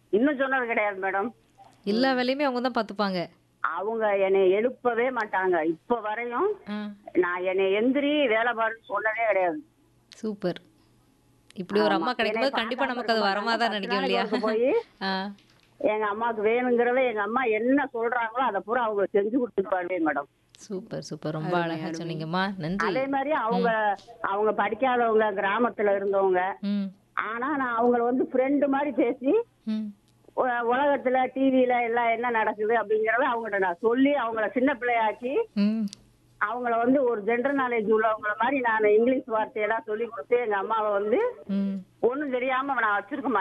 இன்னும் சொன்னது கிடையாது மேடம் எல்லா வேலையுமே அவங்க தான் பார்த்துப்பாங்க அவங்க என்னை எழுப்பவே மாட்டாங்க இப்ப வரையும் ஆ நான் என்னை எந்திரி வேலை பாருன்னு சொன்னதே கிடையாது சூப்பர் இப்படி ஒரு அம்மா கிடைக்கும்போது கண்டிப்பா நமக்கு அது வரமா தான் நினைக்கும் இல்லையா போய் ஆ எங்க அம்மாவுக்கு வேணுங்கிறத எங்க அம்மா என்ன சொல்றாங்களோ அதை பூரா அவங்க செஞ்சு கொடுத்துட்டு வருவேன் மேடம் சூப்பர் சூப்பர் ரொம்ப அழகா சொன்னீங்கம்மா நன்றி அதே மாதிரி அவங்க அவங்க படிக்காதவங்க கிராமத்துல இருந்தவங்க ம் ஆனா நான் அவங்கள வந்து ஃப்ரெண்டு மாதிரி பேசி ம் உ- உலகத்துல டிவில எல்லாம் என்ன நடக்குது அப்படிங்கறத அவங்ககிட்ட நான் சொல்லி அவங்கள சின்ன பிள்ளையாக்கி ம் அவங்கள வந்து ஒரு ஜென்ரல் நாலேஜ் உள்ளவங்கள மாதிரி நான் இங்கிலீஷ் வார்த்தையெல்லாம் சொல்லி கொடுத்து எங்க அம்மாவை வந்து ம் ஒண்ணும் தெரியாம நான் வச்சிருக்க மாட்டேன்